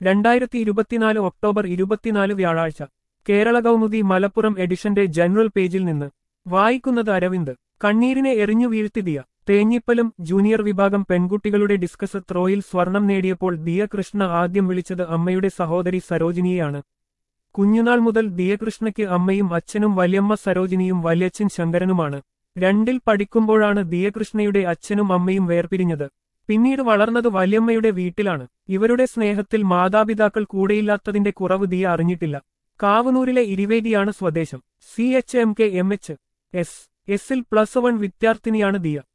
രണ്ടായിരത്തി ഇരുപത്തിനാല് ഒക്ടോബർ ഇരുപത്തിനാല് വ്യാഴാഴ്ച കേരള കൗമുദി മലപ്പുറം എഡിഷന്റെ ജനറൽ പേജിൽ നിന്ന് വായിക്കുന്നത് അരവിന്ദ് കണ്ണീരിനെ എറിഞ്ഞു വീഴ്ത്തി ദിയ തേഞ്ഞിപ്പലം ജൂനിയർ വിഭാഗം പെൺകുട്ടികളുടെ ഡിസ്കസ് ത്രോയിൽ സ്വർണം നേടിയപ്പോൾ ദിയ കൃഷ്ണ ആദ്യം വിളിച്ചത് അമ്മയുടെ സഹോദരി സരോജിനിയെയാണ് കുഞ്ഞുനാൾ മുതൽ ദിയകൃഷ്ണയ്ക്ക് അമ്മയും അച്ഛനും വല്യമ്മ സരോജിനിയും വല്യച്ഛൻ ശങ്കരനുമാണ് രണ്ടിൽ പഠിക്കുമ്പോഴാണ് ദിയകൃഷ്ണയുടെ അച്ഛനും അമ്മയും വേർപിരിഞ്ഞത് പിന്നീട് വളർന്നത് വല്യമ്മയുടെ വീട്ടിലാണ് ഇവരുടെ സ്നേഹത്തിൽ മാതാപിതാക്കൾ കൂടെയില്ലാത്തതിന്റെ കുറവ് ദിയ അറിഞ്ഞിട്ടില്ല കാവനൂരിലെ ഇരുവേദിയാണ് സ്വദേശം C H M K M H S എസിൽ പ്ലസ് വൺ വിദ്യാർത്ഥിനിയാണ് ദിയ